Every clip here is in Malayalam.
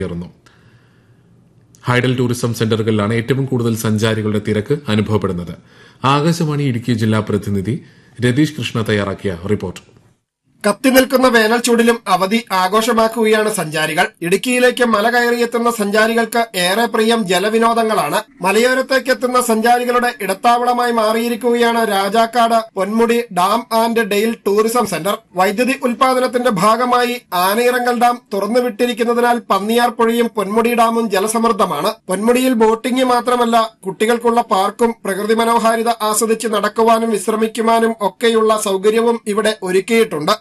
ഉയർന്നു ഹൈഡൽ ടൂറിസം സെന്ററുകളിലാണ് ഏറ്റവും കൂടുതൽ സഞ്ചാരികളുടെ തിരക്ക് അനുഭവപ്പെടുന്നത് ആകാശവാണി ഇടുക്കി ജില്ലാ പ്രതിനിധി രതീഷ് കൃഷ്ണ തയ്യാറാക്കിയ റിപ്പോർട്ട് കത്തിനിൽക്കുന്ന വേനൽ ചൂടിലും അവധി ആഘോഷമാക്കുകയാണ് സഞ്ചാരികൾ ഇടുക്കിയിലേക്ക് മല കയറിയെത്തുന്ന സഞ്ചാരികൾക്ക് ഏറെ പ്രിയം ജലവിനോദങ്ങളാണ് മലയോരത്തേക്ക് എത്തുന്ന സഞ്ചാരികളുടെ ഇടത്താവളമായി മാറിയിരിക്കുകയാണ് Rajakkad Ponmudi dam and hydel tourism centre വൈദ്യുതി ഉൽപാദനത്തിന്റെ ഭാഗമായി ആനയിറങ്കൽ ഡാം തുറന്നുവിട്ടിരിക്കുന്നതിനാൽ പന്നിയാർ പുഴയും പൊന്മുടി ഡാമും ജലസമൃദ്ധമാണ് പൊന്മുടിയിൽ ബോട്ടിംഗ് മാത്രമല്ല കുട്ടികൾക്കുള്ള പാർക്കും പ്രകൃതി മനോഹാരിത ആസ്വദിച്ച് നടക്കുവാനും വിശ്രമിക്കുവാനും ഒക്കെയുള്ള സൗകര്യവും ഇവിടെ ഒരുക്കിയിട്ടുണ്ട്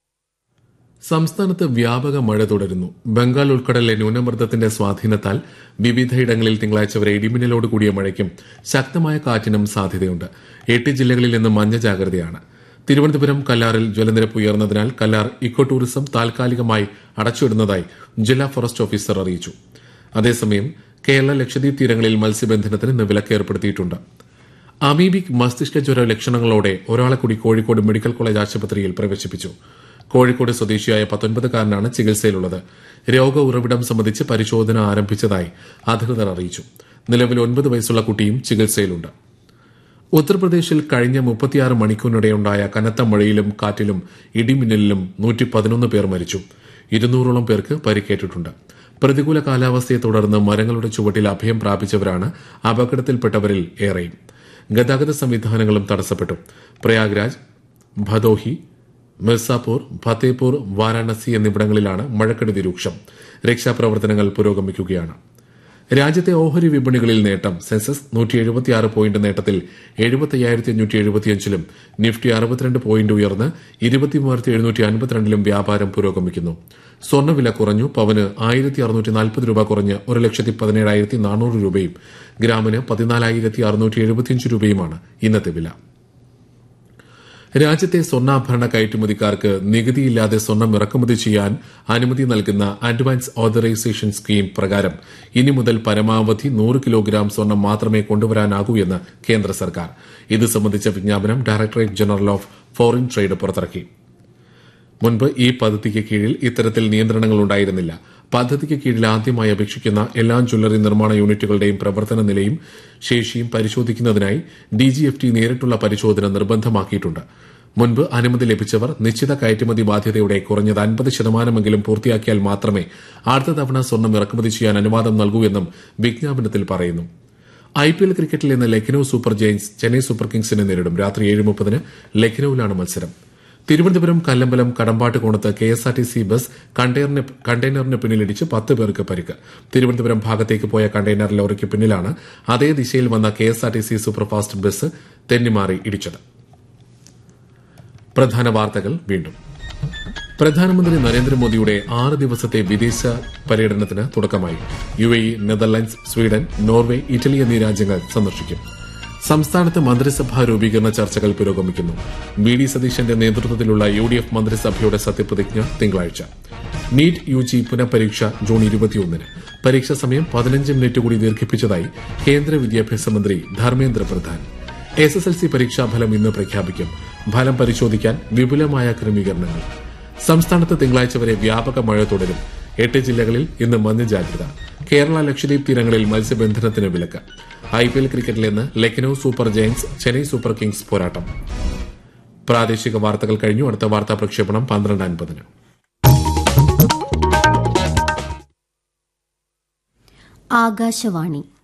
സംസ്ഥാനത്ത് വ്യാപക മഴ തുടരുന്നു ബംഗാൾ ഉൾക്കടലിലെ ന്യൂനമർദ്ദത്തിന്റെ സ്വാധീനത്താൽ വിവിധയിടങ്ങളിൽ തിങ്കളാഴ്ച വരെ ഇടിമിന്നലോട് കൂടിയ മഴയ്ക്കും ശക്തമായ കാറ്റിനും സാധ്യതയുണ്ട് എട്ട് ജില്ലകളിൽ ഇന്ന് മഞ്ഞ ജാഗ്രതയാണ് തിരുവനന്തപുരം കല്ലാറിൽ ജലനിരപ്പ് ഉയർന്നതിനാൽ കല്ലാർ ഇക്കോ ടൂറിസം താൽക്കാലികമായി അടച്ചുവിടുന്നതായി ജില്ലാ ഫോറസ്റ്റ് ഓഫീസർ അറിയിച്ചു അതേസമയം കേരള ലക്ഷദ്വീപ് തീരങ്ങളിൽ മത്സ്യബന്ധനത്തിന് ഇന്ന് വിലക്ക് ഏർപ്പെടുത്തിയിട്ടുണ്ട് അമീബിക് മസ്തിഷ്ക ജ്വര ലക്ഷണങ്ങളോടെ ഒരാളെ കൂടി കോഴിക്കോട് മെഡിക്കൽ കോളേജ് ആശുപത്രിയിൽ പ്രവേശിപ്പിച്ചു കോഴിക്കോട് സ്വദേശിയായ പത്തൊൻപതുകാരനാണ് ചികിത്സയിലുള്ളത് രോഗ ഉറവിടം സംബന്ധിച്ച് പരിശോധന ആരംഭിച്ചതായി അധികൃതർ അറിയിച്ചു നിലവിൽ ഒൻപത് വയസ്സുള്ള കുട്ടിയും ചികിത്സയിലുണ്ട് ഉത്തർപ്രദേശിൽ കഴിഞ്ഞ മുപ്പത്തിയാറ് മണിക്കൂറിനിടെയുണ്ടായ കനത്ത മഴയിലും കാറ്റിലും ഇടിമിന്നലിലും നൂറ്റി പതിനൊന്ന് പേർ മരിച്ചു ഇരുന്നൂറോളം പേർക്ക് പരിക്കേറ്റിട്ടുണ്ട് പ്രതികൂല കാലാവസ്ഥയെ തുടർന്ന് മരങ്ങളുടെ ചുവട്ടിൽ അഭയം പ്രാപിച്ചവരാണ് അപകടത്തിൽപ്പെട്ടവരിൽ ഏറെയും ഗതാഗത സംവിധാനങ്ങളും തടസ്സപ്പെട്ടു പ്രയാഗ്രാജ് ഭദോഹി മിർസാപൂർ ഫത്തേപൂർ വാരാണസി എന്നിവിടങ്ങളിലാണ് മഴക്കെടുതി രൂക്ഷം രക്ഷാപ്രവർത്തനങ്ങൾ പുരോഗമിക്കുകയാണ് രാജ്യത്തെ ഓഹരി വിപണികളിൽ നേട്ടം സെൻസസ് നൂറ്റി എഴുപത്തിയാറ് പോയിന്റ് നേട്ടത്തിൽ എഴുപത്തയ്യായിരത്തി അഞ്ഞൂറ്റി എഴുപത്തിയഞ്ചിലും നിഫ്റ്റി അറുപത്തിരണ്ട് പോയിന്റ് ഉയർന്ന് ഇരുപത്തിമൂവായിരത്തി എഴുന്നൂറ്റി അൻപത്തിരണ്ടിലും വ്യാപാരം പുരോഗമിക്കുന്നു സ്വർണ്ണവില കുറഞ്ഞു പവന് ആയിരത്തി അറുന്നൂറ്റി നാൽപ്പത് രൂപ കുറഞ്ഞ് ഒരു ലക്ഷത്തി പതിനേഴായിരത്തി നാനൂറ് രൂപയും ഗ്രാമിന് പതിനാലായിരത്തി അറുന്നൂറ്റി എഴുപത്തിയഞ്ച് രൂപയുമാണ് ഇന്നത്തെ വില രാജ്യത്തെ സ്വർണ്ണാഭരണ കയറ്റുമതിക്കാർക്ക് നികുതിയില്ലാതെ സ്വർണം ഇറക്കുമതി ചെയ്യാൻ അനുമതി നൽകുന്ന അഡ്വാൻസ് ഓതറൈസേഷൻ സ്കീം പ്രകാരം ഇനി മുതൽ പരമാവധി നൂറ് കിലോഗ്രാം സ്വർണം മാത്രമേ കൊണ്ടുവരാനാകൂ എന്ന് കേന്ദ്ര സർക്കാർ ഇത് സംബന്ധിച്ച വിജ്ഞാപനം directorate general of foreign trade പുറത്തിറക്കി മുൻപ് ഈ പദ്ധതിക്ക് കീഴിൽ ഇത്തരത്തിൽ നിയന്ത്രണങ്ങൾ ഉണ്ടായിരുന്നില്ല പദ്ധതിക്ക് കീഴിൽ ആദ്യമായി അപേക്ഷിക്കുന്ന എല്ലാ ജ്വല്ലറി നിർമ്മാണ യൂണിറ്റുകളുടെയും പ്രവർത്തന നിലയും ശേഷിയും പരിശോധിക്കുന്നതിനായി ഡിജിഎഫ്ടി നേരിട്ടുള്ള പരിശോധന നിർബന്ധമാക്കിയിട്ടുണ്ട് മുൻപ് അനുമതി ലഭിച്ചവർ നിശ്ചിത കയറ്റുമതി ബാധ്യതയുടെ കുറഞ്ഞത് അൻപത് ശതമാനമെങ്കിലും പൂർത്തിയാക്കിയാൽ മാത്രമേ അടുത്ത തവണ സ്വർണം ഇറക്കുമതി ചെയ്യാൻ അനുവാദം നൽകൂ എന്നും വിജ്ഞാപനത്തിൽ പറയുന്നു ഐ പി എൽ ക്രിക്കറ്റിൽ ഇന്ന് Lucknow super giants Chennai super കിങ്സിനെ നേരിടും രാത്രി ഏഴ് മുപ്പതിന് ലക്നൌവിലാണ് മത്സരം തിരുവനന്തപുരം കല്ലമ്പലം കടമ്പാട്ട് കോണത്ത് K S R T C bus കണ്ടെയ്നറിന് പിന്നിലിടിച്ച് പത്ത് പേർക്ക് പരിക്ക് തിരുവനന്തപുരം ഭാഗത്തേക്ക് പോയ കണ്ടെയ്നർ ലോറിക്ക് പിന്നിലാണ് അതേ ദിശയിൽ വന്ന K S R T C superfast bus തെന്നിമാറി ഇടിച്ചത് പ്രധാന വാർത്തകൾ വീണ്ടും പ്രധാനമന്ത്രി നരേന്ദ്രമോദിയുടെ ആറ് ദിവസത്തെ വിദേശ പര്യടനത്തിന് തുടക്കമായി U A E Netherlands Sweden Norway Italy എന്നീ രാജ്യങ്ങൾ സന്ദർശിക്കും സംസ്ഥാനത്ത് മന്ത്രിസഭാ രൂപീകരണ ചർച്ചകൾ പുരോഗമിക്കുന്നു വി ഡി സതീശന്റെ നേതൃത്വത്തിലുള്ള യു ഡി എഫ് മന്ത്രിസഭയുടെ സത്യപ്രതിജ്ഞ തിങ്കളാഴ്ച നീറ്റ് യു ജി പുനഃപരീക്ഷ ജൂൺ ഇരുപത്തിയൊന്നിന് പരീക്ഷാ സമയം പതിനഞ്ച് മിനിറ്റ് കൂടി ദീർഘിപ്പിച്ചതായി കേന്ദ്ര വിദ്യാഭ്യാസ മന്ത്രി Dharmendra Pradhan S S L C പരീക്ഷാഫലം ഇന്ന് പ്രഖ്യാപിക്കും ഫലം പരിശോധിക്കാൻ വിപുലമായ ക്രമീകരണങ്ങൾ സംസ്ഥാനത്ത് തിങ്കളാഴ്ച വരെ വ്യാപക മഴ തുടരും എട്ട് ജില്ലകളിൽ ഇന്ന് മഞ്ഞ ജാഗ്രത കേരള ലക്ഷദ്വീപ് തീരങ്ങളിൽ മത്സ്യബന്ധനത്തിന് വിലക്ക് ഐ പി എൽ ക്രിക്കറ്റിൽ ഇന്ന് Lucknow super giants Chennai super kings പോരാട്ടം പ്രാദേശിക വാർത്തകൾ കഴിഞ്ഞു അടുത്ത വാർത്താ പ്രക്ഷേപണം പന്ത്രണ്ട് അൻപതിന് ആകാശവാണി